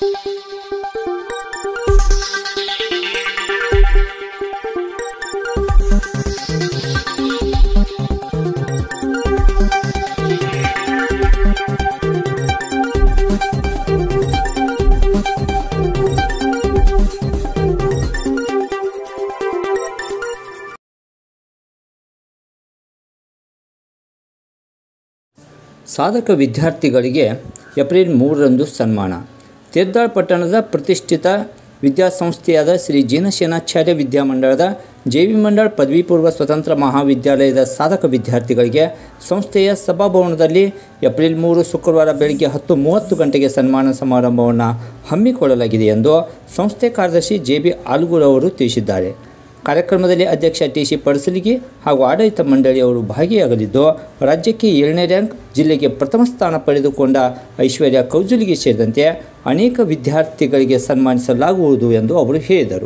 ಸಾಧಕ ವಿದ್ಯಾರ್ಥಿಗಳಿಗೆ ಏಪ್ರಿಲ್ ಮೂರರಂದು ಸನ್ಮಾನ ತೀರ್ಥಾಳ್ ಪಟ್ಟಣದ ಪ್ರತಿಷ್ಠಿತ ವಿದ್ಯಾಸಂಸ್ಥೆಯಾದ ಶ್ರೀ ಜಿನಸೇನಾಚಾರ್ಯ ವಿದ್ಯಾಮಂಡಳದ ಜೆ ವಿ ಮಂಡಳ್ ಪದವಿ ಪೂರ್ವ ಸ್ವತಂತ್ರ ಮಹಾವಿದ್ಯಾಲಯದ ಸಾಧಕ ವಿದ್ಯಾರ್ಥಿಗಳಿಗೆ ಸಂಸ್ಥೆಯ ಸಭಾಭವನದಲ್ಲಿ ಏಪ್ರಿಲ್ ಮೂರು ಶುಕ್ರವಾರ ಬೆಳಗ್ಗೆ ಹತ್ತು ಮೂವತ್ತು ಗಂಟೆಗೆ ಸನ್ಮಾನ ಸಮಾರಂಭವನ್ನು ಹಮ್ಮಿಕೊಳ್ಳಲಾಗಿದೆ ಎಂದು ಸಂಸ್ಥೆ ಕಾರ್ಯದರ್ಶಿ ಜೆ ಬಿ ಆಲ್ಗೂರ್ ಅವರು ತಿಳಿಸಿದ್ದಾರೆ ಕಾರ್ಯಕ್ರಮದಲ್ಲಿ ಅಧ್ಯಕ್ಷ ಟಿ ಸಿ ಪಡಸಲಿಗಿ ಹಾಗೂ ಆಡಳಿತ ಮಂಡಳಿಯವರು ಭಾಗಿಯಾಗಲಿದ್ದು ರಾಜ್ಯಕ್ಕೆ ಏಳನೇ ರ್ಯಾಂಕ್ ಜಿಲ್ಲೆಗೆ ಪ್ರಥಮ ಸ್ಥಾನ ಪಡೆದುಕೊಂಡ ಐಶ್ವರ್ಯ ಕೌಜುಲಿಗೆ ಸೇರಿದಂತೆ ಅನೇಕ ವಿದ್ಯಾರ್ಥಿಗಳಿಗೆ ಸನ್ಮಾನಿಸಲಾಗುವುದು ಎಂದು ಅವರು ಹೇಳಿದರು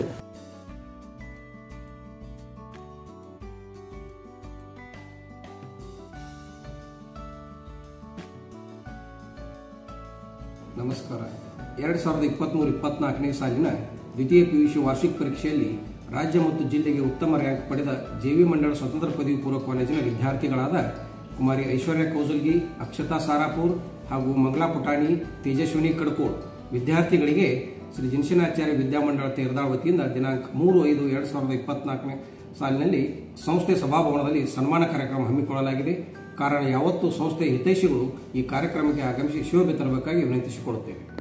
ನಮಸ್ಕಾರ ಎರಡು ಸಾವಿರದ ಇಪ್ಪತ್ತ್ಮೂರು ಇಪ್ಪತ್ನಾಲ್ಕನೇ ಸಾಲಿನ ದ್ವಿತೀಯ ಪಿಯುಸಿ ವಾರ್ಷಿಕ ಪರೀಕ್ಷೆಯಲ್ಲಿ ರಾಜ್ಯ ಮತ್ತು ಜಿಲ್ಲೆಗೆ ಉತ್ತಮ ರ್ಯಾಂಕ್ ಪಡೆದ ಜೆವಿ ಮಂಡಳ ಸ್ವತಂತ್ರ ಪದವಿ ಪೂರ್ವ ಕಾಲೇಜಿನ ವಿದ್ಯಾರ್ಥಿಗಳಾದ ಕುಮಾರಿ ಐಶ್ವರ್ಯ ಕೌಸಲ್ಗಿ ಅಕ್ಷತಾ ಸಾರಾಪುರ್ ಹಾಗೂ ಮಂಗಲಾ ಪುಟಾಣಿ ತೇಜಸ್ವಿನಿ ಕಡ್ಕೋಳ್ ವಿದ್ಯಾರ್ಥಿಗಳಿಗೆ ಶ್ರೀ ಜಿನ್ಸಿನಾಚಾರ್ಯ ವಿದ್ಯಾಮಂಡಳ ತೇರ್ದಾಳ್ ವತಿಯಿಂದ ದಿನಾಂಕ ಮೂರು ಐದು ಎರಡು ಸಾವಿರದ ಇಪ್ಪತ್ನಾಲ್ಕನೇ ಸಾಲಿನಲ್ಲಿ ಸಂಸ್ಥೆ ಸಭಾಭವನದಲ್ಲಿ ಸನ್ಮಾನ ಕಾರ್ಯಕ್ರಮ ಹಮ್ಮಿಕೊಳ್ಳಲಾಗಿದೆ ಕಾರಣ ಯಾವತ್ತೂ ಸಂಸ್ಥೆಯ ಹಿತೈಷಿಗಳು ಈ ಕಾರ್ಯಕ್ರಮಕ್ಕೆ ಆಗಮಿಸಿ ಶೋಭೆ ತರಬೇಕಾಗಿ ವಿನಂತಿಸಿಕೊಳ್ಳುತ್ತೇವೆ